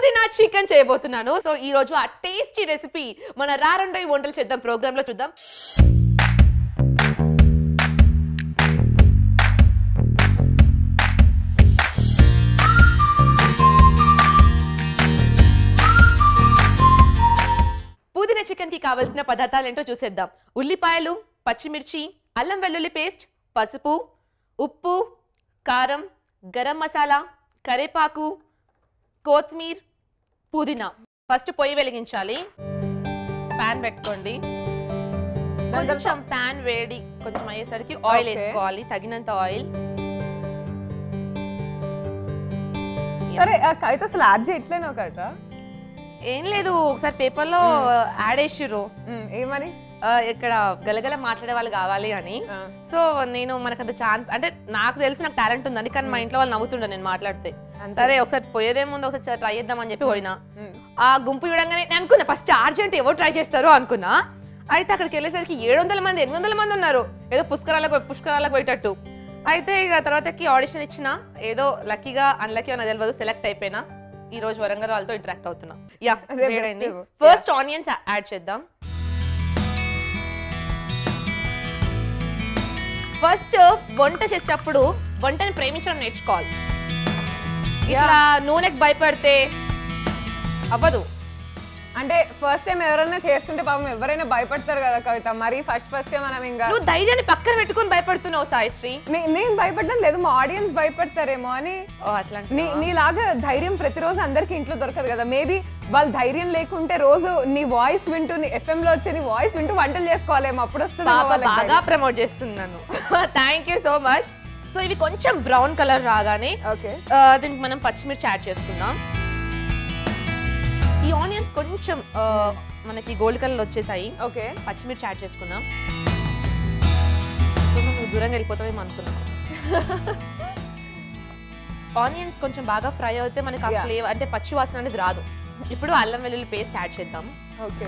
పుదీనా చికెన్ చేయబోతున్నాను సో ఈ రోజు ఆ టేస్టీ రెసిపీ మన రారండోయి వంటలు చేద్దాం ప్రోగ్రామ్ లో చూద్దాం పుదీనా చికెన్ కి కావాల్సిన పదార్థాలు ఏంటో చూసేద్దాం ఉల్లిపాయలు పచ్చిమిర్చి అల్లం వెల్లుల్లి పేస్ట్ పసుపు ఉప్పు కారం గరం మసాలా కరేపాకు కొత్తిమీర్ పుదీనా ఫస్ట్ పొయ్యి వెలిగించాలి పాన్ పెట్టుకోండి కొంచెం పాన్ వేడి కొంచెం అయ్యేసరికి ఆయిల్ Okay. వేసుకోవాలి తగినంత ఆయిల్ సరే ఆ కవిత అసలు యాడ్ చేయట్లేనా కవిత ఏం లేదు ఒకసారి పేపర్ లో యాడ్ వేసిర్రు ఉమ్, ఏమని ఆ, ఇక్కడ గలగల మాట్లాడే వాళ్ళు కావాలి అని ఆ, సో నేను మనకంత ఛాన్స్ అంటే నాకు తెలిసి నాకు టాలెంట్ ఉందని కానీ మా ఇంట్లో వాళ్ళు నవ్వుతుండే నేను మాట్లాడితే అంతే. సరే ఒకసారి పోయేదే ముందు ఒకసారి ట్రై చేద్దామని చెప్పి పోయినా ఉమ్, ఆ గుంపు చూడంగానే నేను అనుకున్నా ఫస్ట్ అర్జెంట్ ఎవరు ట్రై చేస్తారో అనుకున్నా అయితే అక్కడికి వెళ్ళేసరికి ఏడు వందల మంది ఎనిమిది వందల మంది ఉన్నారు ఏదో పుష్కరాలకు పుష్కరాలకు పోయేటట్టు అయితే ఇక తర్వాతకి ఆడిషన్ ఇచ్చిన ఏదో లక్కీగా అన్లక్కీ నాకు తెలియదు సెలెక్ట్ అయిపోయినా ఈ రోజు వరంగల్ వాళ్ళతో ఇంటరాక్ట్ అవుతున్నా యా అదే best. వేడైంది Yeah. ఫస్ట్ ఆనియన్స్ యాడ్ చేద్దాం ఫస్ట్ వంట చేసేటప్పుడు వంటని ప్రేమించడం నేర్చుకోవాలి ఇట్లా నూనెకి భయపడితే అవ్వదు అంటే ఫస్ట్ టైం ఎవరైనా చేస్తుంటే పాపం ఎవరైనా భయపడతారు కదా కవిత మరి ఫస్ట్ ఫస్ట్ మనం ఇంకా నువ్వు ధైర్యాన్ని పక్కన పెట్టుకొని భయపడుతున్నావు సాయిశ్రీ నే- నేను భయపడడం లేదు మా ఆడియన్స్ భయపడతారేమో అని ఓ అట్లా నీ నీలాగా ధైర్యం ప్రతిరోజు అందరికి ఇంట్లో దొరకదు కదా మేబీ వాళ్ళు ధైర్యం లేకుంటే రోజు నీ వాయిస్ వింటూ నీ ఎఫ్ఎం లో వచ్చే నీ వాయిస్ వింటూ వంటలు చేసుకోవాలేమో అప్పుడు వస్తుంది పాప బాగా ప్రమోట్ చేస్తున్నాను thank you so much so ఇవి కొంచెం బ్రౌన్ కలర్ రాగానే ఓకే ఆ, దీనికి మనం పచ్చిమిర్చి యాడ్ చేసుకుందాం ఈ ఆనియన్స్ కొంచెం ఆ, మనకి గోల్డ్ కలర్ వచ్చేసాయి ఓకే పచ్చిమిర్చి యాడ్ చేసుకుందాం సో నువ్వు దూరంగా వెళ్ళిపోతావేమో అనుకున్నాను ఆనియన్స్ కొంచెం బాగా ఫ్రై అవుతే మనకి ఆ Yeah. ఫ్లేవర్ అంటే పచ్చి వాసన అనేది రాదు ఇప్పుడు అల్లం వెల్లుల్లి పేస్ట్ యాడ్ చేద్దాం ఓకే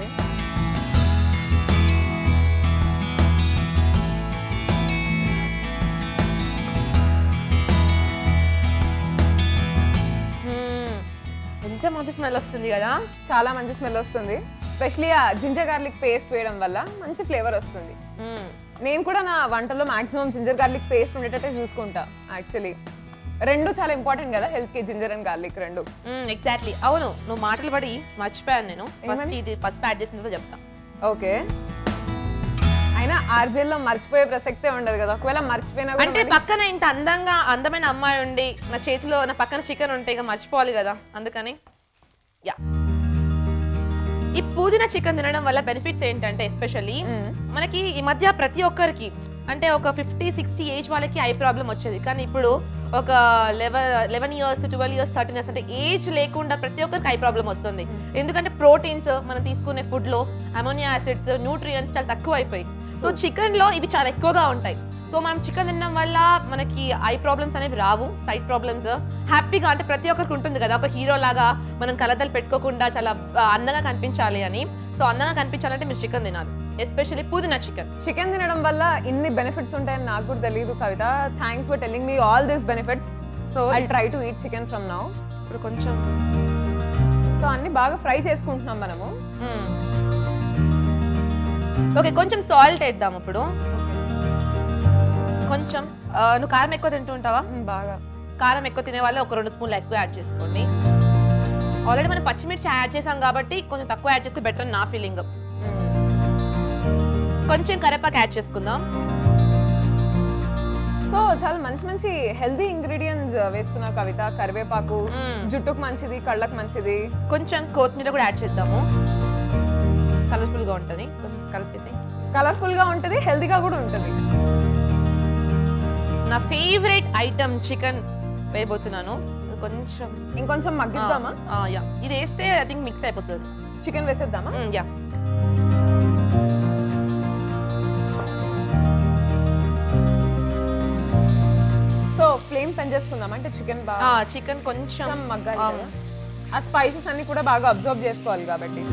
మ్మ్. ఎంత మంచి స్మెల్ వస్తుంది కదా చాలా మంచి స్మెల్ వస్తుంది స్పెషలీ ఆ జింజర్ గార్లిక్ పేస్ట్ వేయడం వల్ల మంచి ఫ్లేవర్ వస్తుంది మ్మ్. నేను కూడా నా వంటలో మాక్సిమం జింజర్ గార్లిక్ పేస్ట్ ఉండేటట్టే చూసుకుంటా యాక్చువల్లీ రెండు చాలా ఇంపార్టెంట్ కదా హెల్త్ కి జింజర్ అండ్ గార్లిక్ రెండు ఎగ్జాక్ట్లీ అవును నువ్వు మాటలు పడి మర్చిపోయాను నేను ఫస్ట్ ఏమని? ఇది ఫస్ట్ యాడ్ చేసిన తర్వాత చెప్తా ఓకే అయినా ఆర్జేల్లో మర్చిపోయే ప్రసక్తే ఉండదు కదా ఒకవేళ మర్చిపోయినా కూడా అంటే పక్కన ఇంత అందంగా అందమైన అమ్మాయి ఉండి నా చేతిలో నా పక్కన చికెన్ ఉంటే ఇక మర్చిపోవాలి కదా అందుకని యా ఈ పుదీనా చికెన్ తినడం వల్ల బెనిఫిట్స్ ఏంటంటే ఎస్పెషల్లీ మ్మ్. మనకి ఈ మధ్య ప్రతి ఒక్కరికి అంటే ఒక ఫిఫ్టీ సిక్స్టీ ఏజ్ వాళ్ళకి ఐ ప్రాబ్లం వచ్చేది కానీ ఇప్పుడు ఒక eleven eleven years twelve years thirteen years అంటే ఏజ్ లేకుండా ప్రతి ఒక్కరికి ఐ ప్రాబ్లం వస్తుంది ఎందుకంటే ప్రోటీన్స్ మనం తీసుకునే ఫుడ్ లో అమోనియా యాసిడ్స్ న్యూట్రియన్స్ చాలా తక్కువ అయిపోయి సో చికెన్ లో ఇవి చాలా ఎక్కువగా ఉంటాయి సో మనం చికెన్ తినడం వల్ల మనకి ఐ ప్రాబ్లమ్స్ అనేవి రావు సైట్ ప్రాబ్లమ్స్ హ్యాపీగా అంటే ప్రతి ఒక్కరికి ఉంటుంది కదా ఒక హీరో లాగా మనం కలదలు పెట్టుకోకుండా చాలా ఆ, అందంగా కనిపించాలి అని సో అందంగా కనిపించాలంటే మీరు చికెన్ తినాలి ఎస్పెషల్లీ పుదీనా చికెన్ చికెన్ తినడం వల్ల ఇన్ని బెనిఫిట్స్ ఉంటాయని నాకు కూడా తెలియదు Kavitha thanks for telling me all this benefits so I try to eat chicken from now ఇప్పుడు కొంచెం సో అన్ని బాగా ఫ్రై చేసుకుంటున్నాం మనము ఓకే కొంచెం సాల్ట్ వేద్దాం ఇప్పుడు కొంచెం ఆ, నువ్వు కారం ఎక్కువ తింటూ ఉంటావా మ్మ్, బాగా కారం ఎక్కువ తినే వాళ్ళు ఒక రెండు స్పూన్లు ఎక్కువ యాడ్ చేసుకోండి ఆల్రెడీ మనం పచ్చిమిర్చి యాడ్ చేసాం కాబట్టి కొంచెం తక్కువ యాడ్ చేస్తే బెటర్ అని నా ఫీలింగ్ కొంచెం కరేపాకు యాడ్ చేసుకుందాం సో చాలా మంచి మంచి హెల్దీ ఇంగ్రీడియంట్స్ వేస్తున్నావు కవిత కరివేపాకు మ్మ్. జుట్టుకు మంచిది కళ్ళకు మంచిది కొంచెం కొత్తిమీర కూడా యాడ్ చేద్దాము కలర్ఫుల్ గా ఉంటుంది కొంచెం కలిపేసి కలర్ఫుల్ గా ఉంటది హెల్దీగా కూడా ఉంటది నా ఫేవరెట్ ఐటమ్ చికెన్ వేయబోతున్నాను కొంచెం ఇంకొంచెం మగ్గిద్దామా ఆ, యా ఇది వేస్తే ఐ థింక్ మిక్స్ అయిపోతుంది చికెన్ వేసేద్దామా మ్, యా సో ఫ్లేమ్ పెంచేసుకుందాం అంటే చికెన్ బాగా చికెన్ కొంచెం కొంచెం మగ్గాలి ఆ, కదా. ఆ స్పైసెస్ అన్ని కూడా బాగా అబ్జర్వ్ చేసుకోవాలి కాబట్టి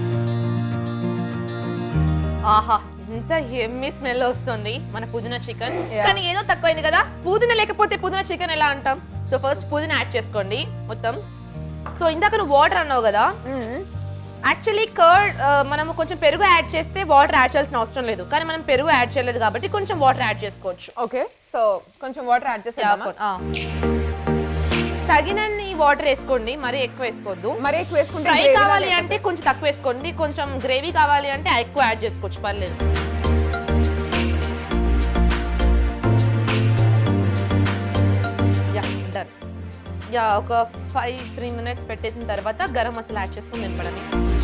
ఆహా ఎంత ఎమ్మి స్మెల్ వస్తుంది మన పుదీనా చికెన్ Yeah. కానీ ఏదో తక్కువైంది కదా పుదీనా లేకపోతే పుదీనా చికెన్ ఎలా అంటాం సో ఫస్ట్ పుదీనా యాడ్ చేసుకోండి మొత్తం సో ఇందాక నువ్వు వాటర్ అన్నావు కదా యాక్చువల్లీ కర్డ్ మనం కొంచెం పెరుగు యాడ్ చేస్తే వాటర్ యాడ్ చేయాల్సిన అవసరం లేదు కానీ మనం పెరుగు యాడ్ చేయలేదు కాబట్టి కొంచెం వాటర్ యాడ్ చేసుకోవచ్చు ఓకే సో కొంచెం వాటర్ యాడ్ చేసేద్దామా ఆ. తగినన్ని వాటర్ వేసుకోండి మరీ ఎక్కువ వేసుకోవద్దు మరి ఎక్కువ వేసుకుంటే ఫ్రై gravy లా కావాలి లేకపోతే- అంటే కొంచెం తక్కువ వేసుకోండి కొంచెం గ్రేవీ కావాలి అంటే ఎక్కువ యాడ్ చేసుకోవచ్చు పర్లేదు యా డన్ యా ఒక ఫైవ్ త్రీ మినిట్స్ పెట్టేసిన తర్వాత గరం మసాలా యాడ్ చేసుకుని నింపడమే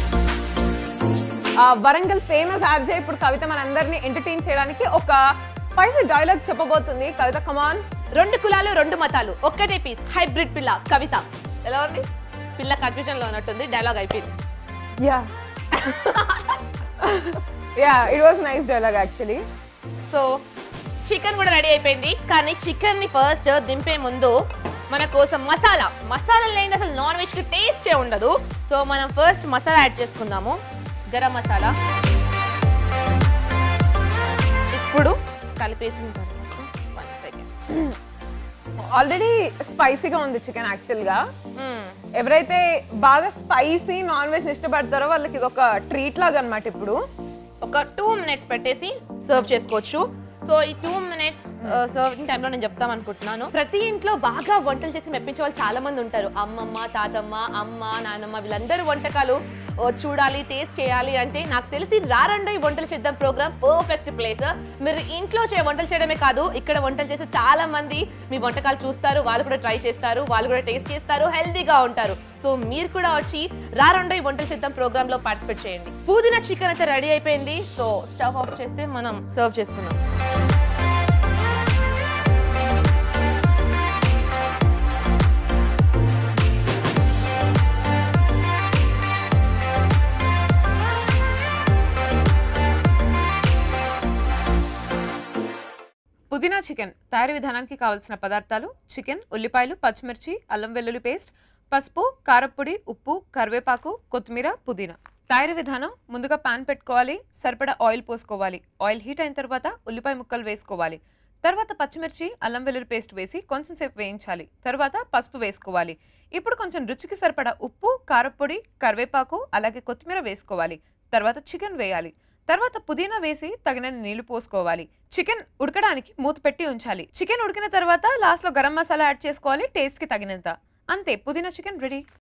ఆ, వరంగల్ ఫేమస్ ఆర్జే ఇప్పుడు కవిత మనందరినీ ఎంటర్టైన్ చేయడానికి ఒక స్పైసీ డైలాగ్ చెప్పబోతుంది కవిత కమాన్ రెండు కులాలు రెండు మతాలు ఒక్కటే పీస్ హైబ్రిడ్ పిల్ల కవిత ఎలా ఉంది పిల్ల కన్ఫ్యూజన్ లో ఉన్నట్టుంది డైలాగ్ అయిపోయింది yeah yeah it was nice dialogue actually so chicken కూడా రెడీ అయిపోయింది కానీ చికెన్ ని ఫస్ట్ దింపే ముందు మన కోసం మసాలా మసాలా లేని అసలు నాన్ వెజ్ కి టేస్ట్ ఉండదు సో మనం ఫస్ట్ మసాలా యాడ్ చేసుకుందాము గరం మసాలా ఇప్పుడు కలిపేసిన తర్వాత వన్ సెకండ్ ఆల్రెడీ స్పైసీగా ఉంది చికెన్ యాక్చువల్ గా ఎవరైతే బాగా స్పైసీ నాన్ వెజ్ ఇష్టపడతారో వాళ్ళకి ఇది ఒక ట్రీట్ లాగా అనమాట ఇప్పుడు ఒక టూ మినిట్స్ పెట్టేసి సర్వ్ చేసుకోవచ్చు సో ఈ టూ మినిట్స్ సర్వింగ్ టైంలో నేను చెప్తాం అనుకుంటున్నాను ప్రతి ఇంట్లో బాగా వంటలు చేసి మెప్పించే వాళ్ళు చాలా మంది ఉంటారు అమ్మమ్మ తాతమ్మ అమ్మ నాన్నమ్మ వీళ్ళందరూ వంటకాలు ఓ, చూడాలి టేస్ట్ చేయాలి అంటే నాకు తెలిసి రారండో ఈ వంటలు చేద్దాం ప్రోగ్రామ్ పర్ఫెక్ట్ ప్లేస్ మీరు ఇంట్లో చే వంటలు చేయడమే కాదు ఇక్కడ వంటలు చేసే చాలా మంది మీ వంటకాలు చూస్తారు వాళ్ళు కూడా ట్రై చేస్తారు వాళ్ళు కూడా టేస్ట్ చేస్తారు హెల్తీగా ఉంటారు సో మీరు కూడా వచ్చి రారండో ఈ వంటలు చేద్దాం ప్రోగ్రామ్ లో పార్టిసిపేట్ చేయండి పుదీనా చికెన్ అయితే రెడీ అయిపోయింది సో స్టవ్ ఆఫ్ చేస్తే మనం సర్వ్ చేసుకుందాం పుదీనా చికెన్ తయారీ విధానానికి కావాల్సిన పదార్థాలు చికెన్ ఉల్లిపాయలు పచ్చిమిర్చి అల్లం వెల్లుల్లి పేస్ట్ పసుపు కారప్పొడి ఉప్పు కరివేపాకు కొత్తిమీర పుదీనా తయారీ విధానం ముందుగా పాన్ పెట్టుకోవాలి సరిపడా ఆయిల్ పోసుకోవాలి ఆయిల్ హీట్ అయిన తర్వాత ఉల్లిపాయ ముక్కలు వేసుకోవాలి తర్వాత పచ్చిమిర్చి అల్లం వెల్లుల్లి పేస్ట్ వేసి కొంచెం సేపు వేయించాలి తర్వాత పసుపు వేసుకోవాలి ఇప్పుడు కొంచెం రుచికి సరిపడా ఉప్పు కారప్పొడి కరివేపాకు అలాగే కొత్తిమీర వేసుకోవాలి తర్వాత చికెన్ వేయాలి తర్వాత పుదీనా వేసి తగినన్ని నీళ్లు పోసుకోవాలి చికెన్ ఉడకడానికి మూత పెట్టి ఉంచాలి చికెన్ ఉడికిన తర్వాత లాస్ట్ లో గరం మసాలా యాడ్ చేసుకోవాలి టేస్ట్ కి తగినంత అంతే పుదీనా చికెన్ రెడీ